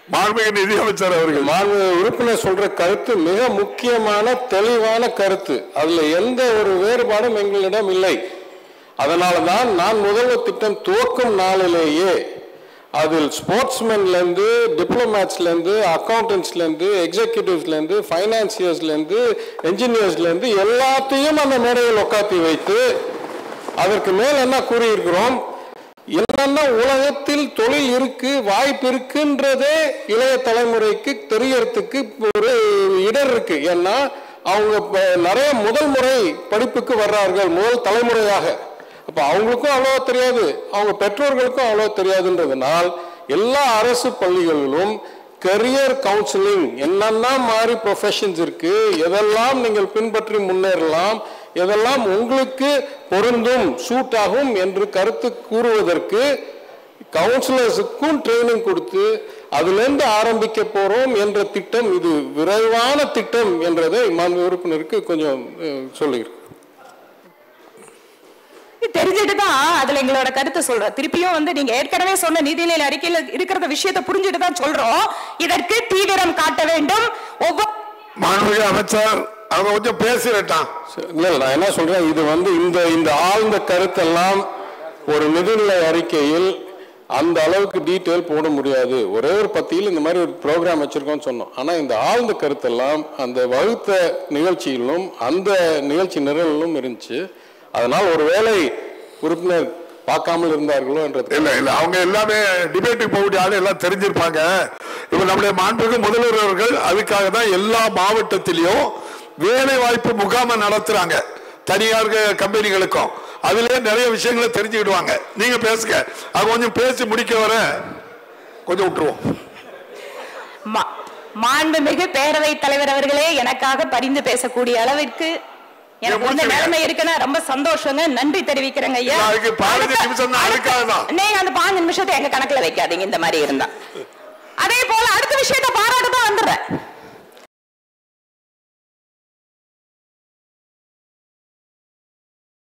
மாண்புமிகு நிதியமைச்சர் அவர்கள் மாண்பு உறுப்பினர் சொல்ற கருத்து மிக முக்கியமான தெளிவான கருத்து அதுல எந்த ஒரு வேறுபாடும் எங்களிடம் இல்லை அதனால தான் நான் முதல்வர் திட்டம் துவக்கும் நாளிலேயே அதில் ஸ்போர்ட்ஸ்மென்ல இருந்து டிப்ளமேட்ஸ்ல இருந்து அக்கௌண்டன்ஸ்ல இருந்து எக்ஸிகியூட்டிவ்ஸ்ல இருந்து ஃபைனான்சியர்ஸ்ல இருந்து என்ஜினியர்ஸ்ல இருந்து எல்லாத்தையும் அந்த மேடையில் உட்காத்தி வைத்து அதற்கு மேல் என்ன கூறியிருக்கிறோம் என்னென்ன உலகத்தில் தொழில் இருக்கு வாய்ப்பு இருக்குன்றதே இளைய தலைமுறைக்கு தெரியறதுக்கு ஒரு இடர் இருக்கு ஏன்னா அவங்க இப்ப நிறைய முதல் முறை படிப்புக்கு வர்றார்கள் முதல் தலைமுறையாக அப்ப அவங்களுக்கும் அவ்வளவா தெரியாது அவங்க பெற்றோர்களுக்கும் அவ்வளவா தெரியாதுன்றதுனால் எல்லா அரசு பள்ளிகளிலும் கரியர் கவுன்சிலிங் என்னென்ன மாதிரி ப்ரொஃபஷன்ஸ் இருக்கு எதெல்லாம் நீங்கள் பின்பற்றி முன்னேறலாம் எதெல்லாம் உங்களுக்கு பொருந்தும் சூட் ஆகும் என்று கருத்து கூறுவதற்கு கவுன்சிலர்ஸுக்கும் ட்ரைனிங் கொடுத்து அதிலிருந்து ஆரம்பிக்க போறோம் என்ற திட்டம் இது விரைவான திட்டம் என்றதை மாண்பு உறுப்பினருக்கு கொஞ்சம் அஹ், சொல்லுகிறேன் தெரிஞ்சுட்டு தான் அதுல எங்களோட கருத்தை சொல்றோம் திருப்பியும் வந்து நீங்க ஏற்கனவே சொன்ன நிதிநிலை அறிக்கையில இருக்கிற விஷயத்தை புரிஞ்சுட்டு தான் சொல்றோம் இதற்கு தீவிரம் காட்ட வேண்டும் ஒவ்வொரு மாண்புமிகு அமைச்சர் அவங்க கொஞ்சம் பேசிடட்டான் இல்ல இல்ல, நான் என்ன சொல்றேன் இது வந்து இந்த இந்த ஆழ்ந்த கருத்தெல்லாம் ஒரு நிதிநிலை அறிக்கையில் அந்த அளவுக்கு டீட்டெயில் போட முடியாது ஒரே ஒரு பத்தியில் இந்த மாதிரி ஒரு ப்ரோக்ராம் வச்சிருக்கோம்னு சொன்னோம் ஆனா இந்த ஆழ்ந்த கருத்தெல்லாம் அந்த வகுத்த நிகழ்ச்சியிலும் அந்த நிகழ்ச்சி நிரலிலும் இருந்துச்சு அதனால் ஒருவேளை உறுப்பினர் பார்க்காமல் இருந்தார்களோ என்றது இல்ல இல்ல அவங்க எல்லாமே டிபேட்டுக்கு போகக்கூடிய ஆளு எல்லாம் தெரிஞ்சிருப்பாங்க இப்ப நம்முடைய மாண்புமிகு முதல்வர் அவர்கள் அதுக்காக தான் எல்லா மாவட்டத்திலையும் வேலை வாய்ப்பு முகாமை நடத்துறாங்க தனியார் க- கம்பெனிகளுக்கும் அதுலயே நிறைய விஷயங்களை தெரிஞ்சுக்கிடுவாங்க நீங்க பேசுங்க அது கொஞ்சம் பேசி முடிக்க வர கொஞ்சம் விட்டுருவோம் மா- மாண்புமிகு பேரவைத் தலைவர் அவர்களே எனக்காக பரிந்து பேசக்கூடிய அளவிற்கு எனக்கு வந்து முடிச்சிருங்க. நிலைமை இருக்குன்னா ரொம்ப சந்தோஷங்க நன்றி தெரிவிக்கிறேங்க ஐயா இல்ல, அதுக்கு பதினஞ்சு அடுத்த- நிமிஷம் தான், அடுத்த- அதுக்காக தான். நீங்க அந்த பாஞ்சு நிமிஷத்தை எங்க கணக்குல வைக்காதீங்க இந்த மாதிரி இருந்தா அதே போல அடுத்த விஷயத்தை பாராட்ட தான் வந்துடுறேன்